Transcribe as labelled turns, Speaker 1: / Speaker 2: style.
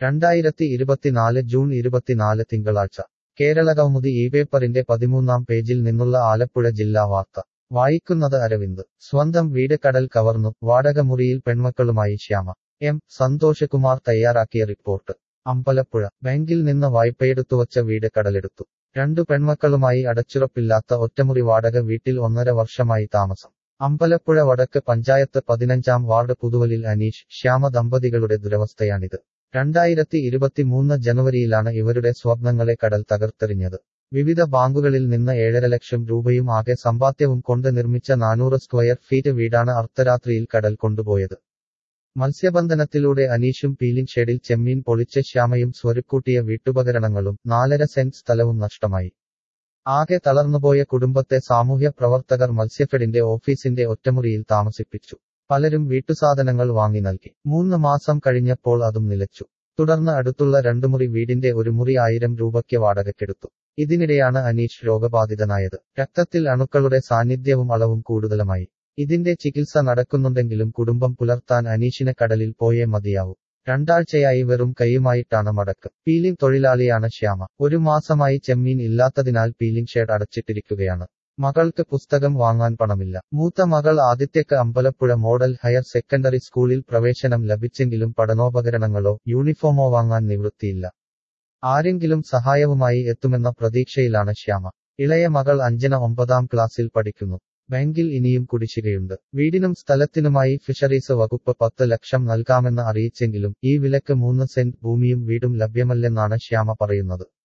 Speaker 1: രണ്ടായിരത്തി ഇരുപത്തിനാല് ജൂൺ ഇരുപത്തിനാല് തിങ്കളാഴ്ച കേരളകൗമുദി ഈ പേപ്പറിന്റെ പതിമൂന്നാം പേജിൽ നിന്നുള്ള ആലപ്പുഴ ജില്ലാ വാർത്ത വായിക്കുന്നത് അരവിന്ദ് സ്വന്തം വീട് കടൽ കവർന്നു വാടകമുറിയിൽ പെൺമക്കളുമായി ശ്യാമ എം സന്തോഷകുമാർ തയ്യാറാക്കിയ റിപ്പോർട്ട് അമ്പലപ്പുഴ ബാങ്കിൽ നിന്ന് വായ്പയെടുത്തുവച്ച വീട് കടലെടുത്തു രണ്ടു പെൺമക്കളുമായി അടച്ചുറപ്പില്ലാത്ത ഒറ്റമുറി വാടക വീട്ടിൽ ഒന്നര വർഷമായി താമസം അമ്പലപ്പുഴ വടക്ക് പഞ്ചായത്ത് പതിനഞ്ചാം വാർഡ് പുതുവലിൽ അനീഷ് ശ്യാമ ദമ്പതികളുടെ ദുരവസ്ഥയാണിത് രണ്ടായിരത്തി ഇരുപത്തിമൂന്ന് ജനുവരിയിലാണ് ഇവരുടെ സ്വപ്നങ്ങളെ കടൽ തകർത്തെറിഞ്ഞത് വിവിധ ബാങ്കുകളിൽ നിന്ന് ഏഴര ലക്ഷം രൂപയും ആകെ സമ്പാദ്യവും കൊണ്ട് നിർമ്മിച്ച നാനൂറ് സ്ക്വയർ ഫീറ്റ് വീടാണ് അർദ്ധരാത്രിയിൽ കടൽ കൊണ്ടുപോയത് മത്സ്യബന്ധനത്തിലൂടെ അനീഷും പീലിംഗ് ഷെഡിൽ ചെമ്മീൻ പൊളിച്ച ശ്യാമയും സ്വരുക്കൂട്ടിയ വീട്ടുപകരണങ്ങളും നാലര സെന്റ് സ്ഥലവും നഷ്ടമായി ആകെ തളർന്നുപോയ കുടുംബത്തെ സാമൂഹ്യ പ്രവർത്തകർ മത്സ്യഫെഡിന്റെ ഓഫീസിന്റെ ഒറ്റമുറിയിൽ താമസിപ്പിച്ചു പലരും വീട്ടുസാധനങ്ങൾ വാങ്ങി നൽകി മൂന്ന് മാസം കഴിഞ്ഞപ്പോൾ അതും നിലച്ചു തുടർന്ന് അടുത്തുള്ള രണ്ടു മുറി വീടിന്റെ ഒരു മുറി ആയിരം രൂപയ്ക്ക് വാടകയ്ക്കെടുത്തു ഇതിനിടെയാണ് അനീഷ് രോഗബാധിതനായത് രക്തത്തിൽ അണുക്കളുടെ സാന്നിധ്യവും അളവും കൂടുതലുമായി ഇതിന്റെ ചികിത്സ നടക്കുന്നുണ്ടെങ്കിലും കുടുംബം പുലർത്താൻ അനീഷിന് കടലിൽ പോയേ മതിയാവൂ രണ്ടാഴ്ചയായി വെറും കൈയുമായിട്ടാണ് മടക്ക് പീലിംഗ് തൊഴിലാളിയാണ് ശ്യാമ ഒരു മാസമായി ചെമ്മീൻ ഇല്ലാത്തതിനാൽ പീലിംഗ് ഷെഡ് അടച്ചിട്ടിരിക്കുകയാണ് മകൾക്ക് പുസ്തകം വാങ്ങാൻ പണമില്ല മൂത്ത മകൾ ആദിത്യക്ക് അമ്പലപ്പുഴ മോഡൽ ഹയർ സെക്കൻഡറി സ്കൂളിൽ പ്രവേശനം ലഭിച്ചെങ്കിലും പഠനോപകരണങ്ങളോ യൂണിഫോമോ വാങ്ങാൻ നിവൃത്തിയില്ല ആരെങ്കിലും സഹായവുമായി എത്തുമെന്ന പ്രതീക്ഷയിലാണ് ശ്യാമ ഇളയ മകൾ അഞ്ജന ഒമ്പതാം ക്ലാസ്സിൽ പഠിക്കുന്നു ബാങ്കിൽ ഇനിയും കുടിശ്ശികയുണ്ട് വീടിനും സ്ഥലത്തിനുമായി ഫിഷറീസ് വകുപ്പ് പത്ത് ലക്ഷം നൽകാമെന്ന് അറിയിച്ചെങ്കിലും ഈ വിലക്ക് മൂന്ന് സെന്റ് ഭൂമിയും വീടും ലഭ്യമല്ലെന്നാണ് ശ്യാമ പറയുന്നത്